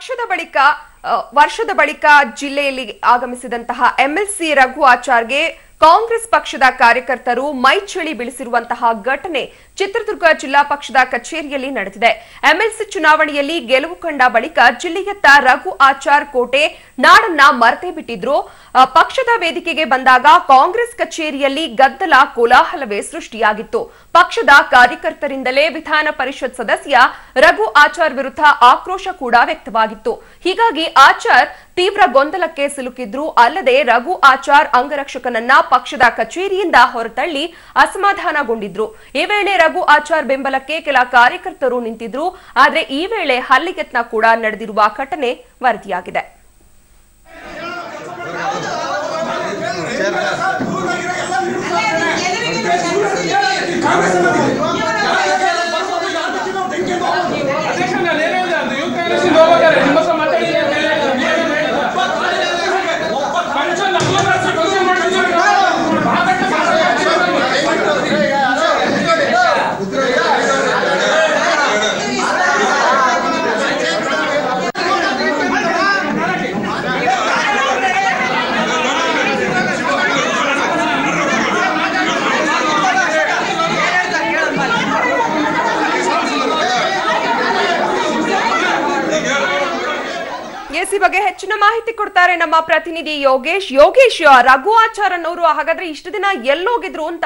ಪಕ್ಷದ ಬಳಿಕ ಆ, ವರ್ಷದ ಬಳಿಕ ಜಿಲ್ಲೆಯಲ್ಲಿ ಆಗಮಿಸಿದಂತಹ ಎಂಎಲ್ಸಿ ರಘು ಆಚಾರ್ಗೆ ಕಾಂಗ್ರೆಸ್ ಪಕ್ಷದ ಕಾರ್ಯಕರ್ತರು ಮೈಚಳಿ ಬೀಳಿಸಿರುವಂತಹ ಘಟನೆ ಚಿತ್ರದುರ್ಗ ಜಿಲ್ಲಾ ಪಕ್ಷದ ಕಚೇರಿಯಲ್ಲಿ ನಡೆದಿದೆ ಎಂಎಲ್ಸಿ ಚುನಾವಣೆಯಲ್ಲಿ ಗೆಲುವು ಕಂಡ ಬಳಿಕ ಜಿಲ್ಲೆಯತ್ತ ರಘು ಆಚಾರ್ ಕೋಟೆ ನಾಡನ್ನ ಮರೆತೇ ಬಿಟ್ಟಿದ್ರು ಆ, ಪಕ್ಷದ ವೇದಿಕೆಗೆ ಬಂದಾಗ ಕಾಂಗ್ರೆಸ್ ಕಚೇರಿಯಲ್ಲಿ ಗದ್ದಲ ಕೋಲಾಹಲವೇ ಸೃಷ್ಟಿಯಾಗಿತ್ತು ಪಕ್ಷದ ಕಾರ್ಯಕರ್ತರಿಂದಲೇ ವಿಧಾನ ಪರಿಷತ್ ಸದಸ್ಯ ರಘು ಆಚಾರ್ ವಿರುದ್ಧ ಆಕ್ರೋಶ ಕೂಡ ವ್ಯಕ್ತವಾಗಿತ್ತು ಹೀಗಾಗಿ ಆಚಾರ್ ತೀವ್ರ ಗೊಂದಲಕ್ಕೆ ಸಿಲುಕಿದ್ರು ಅಲ್ಲದೆ ರಘು ಆಚಾರ್ ಅಂಗರಕ್ಷಕನನ್ನ ಪಕ್ಷದ ಕಚೇರಿಯಿಂದ ಹೊರತಳ್ಳಿ ಅಸಮಾಧಾನಗೊಂಡಿದ್ರು ಈ ವೇಳೆ ರಘು ಆಚಾರ್ ಬೆಂಬಲಕ್ಕೆ ಕೆಲ ಕಾರ್ಯಕರ್ತರು ನಿಂತಿದ್ರು ಆದ್ರೆ ಈ ವೇಳೆ ಹಲ್ಲೆಯತ್ನ ಕೂಡ ನಡೆದಿರುವ ಘಟನೆ ವರದಿಯಾಗಿದೆ ಅಧ್ಯಕ್ಷ ನಾನು ಏನ್ ಹೇಳ್ದೆ ಅದು ಯೂತ್ ಕಾಂಗ್ರೆಸ್ಸಿಂದ ಹೋಗ್ಬೇಕಾದ್ರೆ ನಿಮ್ಮ ಹತ್ರ ಮಾತಾಡಿದ್ದೀನಿ ಅಂತ ಹೇಳಿದೆ. ಫಂಕ್ಷನ್ ನಮ್ಮ ಹತ್ರ ಫಂಕ್ಷನ್ ಮಾಡ್ತಿದ್ದೀವಿ ನಾವು. ಮಾತಾಡ್ತಾ ಎಸ್ ಈ ಬಗ್ಗೆ ಹೆಚ್ಚಿನ ಮಾಹಿತಿ ಕೊಡ್ತಾರೆ ನಮ್ಮ ಪ್ರತಿನಿಧಿ ಯೋಗೇಶ್ ಯೋಗೇಶ್ ರಘು ಆಚಾರ್ ಅನ್ನೋರು ಹಾಗಾದ್ರೆ ಇಷ್ಟು ದಿನ ಎಲ್ಲೋಗಿದ್ರು ಅಂತ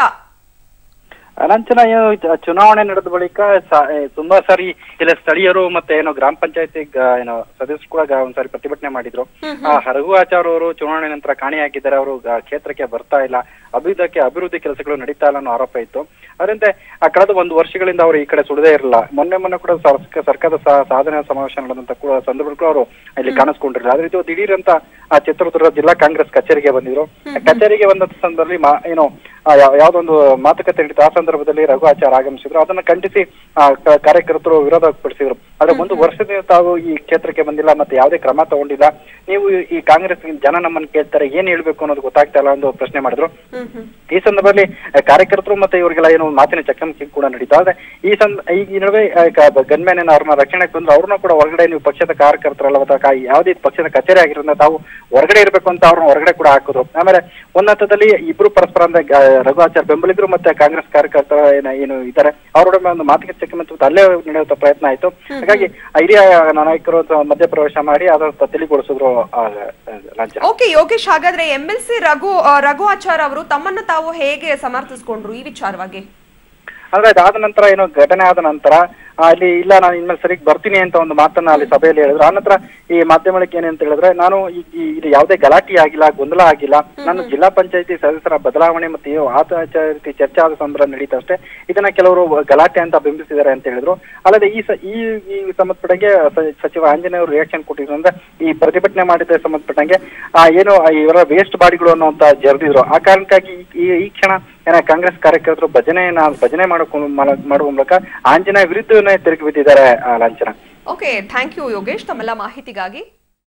ಅನಂತರ ಏನು ಚ- ಚುನಾವಣೆ ನಡೆದ ಬಳಿಕ ಸ- ಏ, ತುಂಬಾ ಸಾರಿ ಇಲ್ಲ ಸ್ಥಳೀಯರು ಮತ್ತೆ ಏನು ಗ್ರಾಮ ಪಂಚಾಯತಿ ಏನು ಸದಸ್ಯರು ಕೂಡ ಗ- ಒಂದ್ಸಾರಿ ಪ್ರತಿಭಟನೆ ಮಾಡಿದ್ರು ಆ ಹರಗು ಆಚಾರ್ ಅವರು ಚುನಾವಣೆ ನಂತರ ಕಾಣೆಯಾಗಿದ್ದಾರೆ ಅವರು ಗ- ಕ್ಷೇತ್ರಕ್ಕೆ ಬರ್ತಾ ಇಲ್ಲ ಅಭಿವೃದ್ಧಿ ಅಭಿವೃದ್ಧಿ ಕೆಲಸಗಳು ನಡೀತಾ ಇಲ್ಲ ಅನ್ನೋ ಆರೋಪ ಇತ್ತು ಅದರಂತೆ ಆ ಕಳೆದ ಒಂದು ವರ್ಷಗಳಿಂದ ಅವರು ಈ ಕಡೆ ಸುಡದೇ ಇರಲಿಲ್ಲ ಮೊನ್ನೆ ಮೊನ್ನೆ ಕೂಡ ಸರ್ಕ- ಸರ್ಕಾರದ ಸಾ- ಸಾಧನೆ ಸಮಾವೇಶ ನಡೆದಂತ ಕೂಡ ಸಂದರ್ಭದಲ್ಲಿ ಕೂಡ ಅವರು ಇಲ್ಲಿ ಕಾಣಿಸ್ಕೊಂಡಿರಲಿಲ್ಲ ಆದ್ರೆ ಇದು ದಿಢೀರ್ ಅಂತ ಆ ಚಿತ್ರದುರ್ಗ ಜಿಲ್ಲಾ ಕಾಂಗ್ರೆಸ್ ಕಚೇರಿಗೆ ಬಂದಿದ್ರು ಆ ಕಚೇರಿಗೆ ಬಂದಂತ ಸಂದರ್ಭದಲ್ಲಿ ಮಾ- ಏನು ಆ, ಯಾ- ಯಾವ್ದೊಂದು ಮಾತುಕತೆ ನಡೀತು ಆ ಸಂದರ್ಭದಲ್ಲಿ ರಘು ಆಚಾರ್ ಆಗಮಿಸಿದ್ರು ಅದನ್ನ ಖಂಡಿಸಿ ಆ, ಕ- ಕಾರ್ಯಕರ್ತರು ವಿರೋಧ ವ್ಯಕ್ತಪಡಿಸಿದ್ರು ಆದ್ರೆ ಒಂದು ವರ್ಷದಿಂದ ತಾವು ಈ ಕ್ಷೇತ್ರಕ್ಕೆ ಬಂದಿಲ್ಲ ಮತ್ತೆ ಯಾವುದೇ ಕ್ರಮ ತಗೊಂಡಿಲ್ಲ ನೀವು ಈ- ಈ ಕಾಂಗ್ರೆಸ್ ಜನ ನಮ್ಮನ್ನ ಕೇಳ್ತಾರೆ ಏನ್ ಹೇಳ್ಬೇಕು ಅನ್ನೋದು ಗೊತ್ತಾಗ್ತಾ ಇಲ್ಲ ಅಂತ ಪ್ರಶ್ನೆ ಮಾಡಿದ್ರು ಈ ಸಂದರ್ಭದಲ್ಲಿ ಆ, ಕಾರ್ಯಕರ್ತರು ಮತ್ತೆ ಇವರಿಗೆಲ್ಲ ಏನೋ ಒಂದು ಮಾತಿನ ಚಕಮಕಿ ಕೂಡ ನಡೀತಾ ಇದೆ ಈ ಸಂದ ಈ ಈ ನಡುವೆ ಗನ್ಮ್ಯಾನ್ ಏನೋ ಅವ್ರನ್ನ ರಕ್ಷಣೆಗೆ ಬಂದ್ರು ಅವ್ರನ್ನ ಕೂಡ ಹೊರಗಡೆ ನೀವು ಪಕ್ಷದ ಕಾರ್ಯಕರ್ತರಲ್ಲ ಅಥವಾ ಕಾ- ಯಾವುದೇ ಪಕ್ಷದ ಕಚೇರಿ ಆಗಿರೋದ್ರಿಂದ ತಾವು ಹೊರಗಡೆ ಇರಬೇಕು ಅಂತ ಅವ್ರನ್ನ ಹೊರಗಡೆ ಕೂಡ ಹಾಕಿದ್ರು ಆಮೇಲೆ ಒಂದ್ ಹಂತದಲ್ಲಿ ಇಬ್ರು ಪರಸ್ಪರ ಅಂದ್ರೆ ಗ- ರಘು ಆಚಾರ್ ಬೆಂಬಲಿದ್ರು ಮತ್ತೆ ಕಾಂಗ್ರೆಸ್ ಕಾರ್ಯಕರ್ತರ ಏನ ಏನು ಇದ್ದಾರೆ ಅವರೊಡ ಒಂದು ಮಾತುಕತೆ ಚಕಮಕಿ ಮತ್ತು ಅಲ್ಲೇ ನಡೆಯುವಂತ ಪ್ರಯತ್ನ ಆಯ್ತು ಹಾಗಾಗಿ ಆ ಹಿರಿಯ ನಾಯಕರು ತ- ಮಧ್ಯಪ್ರವೇಶ ಮಾಡಿ ಅದನ್ನ ತಿಳಿಗೊಳಿಸಿದ್ರು ಆ, ಆ, ಲಾಂಛನ ಓಕೆ ಯೋಗೇಶ್ ಹಾಗಾದ್ರೆ ಎಂಎಲ್ಸಿ ರಘು ಆ, ರಘು ಆಚಾರ್ ಅವರು ತಮ್ಮನ್ನ ತಾವು ಹೇಗೆ ಸಮರ್ಥಿಸಿಕೊಂಡ್ರು ಈ ವಿಚಾರವಾಗಿ ಅಂದ್ರೆ ಅದಾದ ನಂತರ ಏನು ಘಟನೆ ಆದ ನಂತರ ಆ, ಅಲ್ಲಿ ಇಲ್ಲ ನಾನು ಇನ್ಮೇಲೆ ಸರಿಗೆ ಬರ್ತೀನಿ ಅಂತ ಒಂದು ಮಾತನ್ನ ಅಲ್ಲಿ ಸಭೆಯಲ್ಲಿ ಹೇಳಿದ್ರು ಆನಂತರ ಈ ಮಾಧ್ಯಮಕ್ಕೆ ಏನಂತ ಹೇಳಿದ್ರೆ ನಾನು ಈ ಈ- ಇಲ್ಲಿ ಯಾವುದೇ ಗಲಾಟೆ ಆಗಿಲ್ಲ ಗೊಂದಲ ಆಗಿಲ್ಲ ನಾನು ಜಿಲ್ಲಾ ಪಂಚಾಯತಿ ಸದಸ್ಯರ ಬದಲಾವಣೆ ಮತ್ತೆ ಏನು ಆತ ರೀತಿ ಚರ್ಚೆ ಆದ ಸಂದರ್ಭ ನಡೀತಾ ಅಷ್ಟೇ ಇದನ್ನ ಕೆಲವರು ಗಲಾಟೆ ಅಂತ ಬಿಂಬಿಸಿದ್ದಾರೆ ಅಂತ ಹೇಳಿದ್ರು ಅಲ್ಲದೆ ಈ ಸ- ಈ ಈ ಸಂಬಂಧಪಟ್ಟಂಗೆ ಸ- ಸಚಿವ ಆಂಜನೇಯ ಅವರು ರಿಯಾಕ್ಷನ್ ಕೊಟ್ಟಿದ್ರು ಅಂದ್ರೆ ಈ ಪ್ರತಿಭಟನೆ ಮಾಡಿದ ಸಂಬಂಧಪಟ್ಟಂಗೆ ಆ, ಏನು ಆ ಇವರ ವೇಸ್ಟ್ ಬಾಡಿಗಳು ಅನ್ನುವಂತ ಜರ್ದಿದ್ರು ಆ ಕಾರಣಕ್ಕಾಗಿ ಈ- ಈ ಈ ಕ್ಷಣ ಏನ ಕಾಂಗ್ರೆಸ್ ಕಾರ್ಯಕರ್ತರು ಭಜನೆಯನ್ನ ಭಜನೆ ಮಾಡೋ ಮಾಡುವ ಮೂಲಕ ಆಂಜನೇಯ ವಿರುದ್ಧವನ್ನೇ ತಿರುಗಿ ಬಿದ್ದಿದ್ದಾರೆ ಆ, ಲಾಂಛನ ಓಕೆ ಥ್ಯಾಂಕ್ ಯು ಯೋಗೇಶ್ ತಮ್ಮೆಲ್ಲ ಮಾಹಿತಿಗಾಗಿ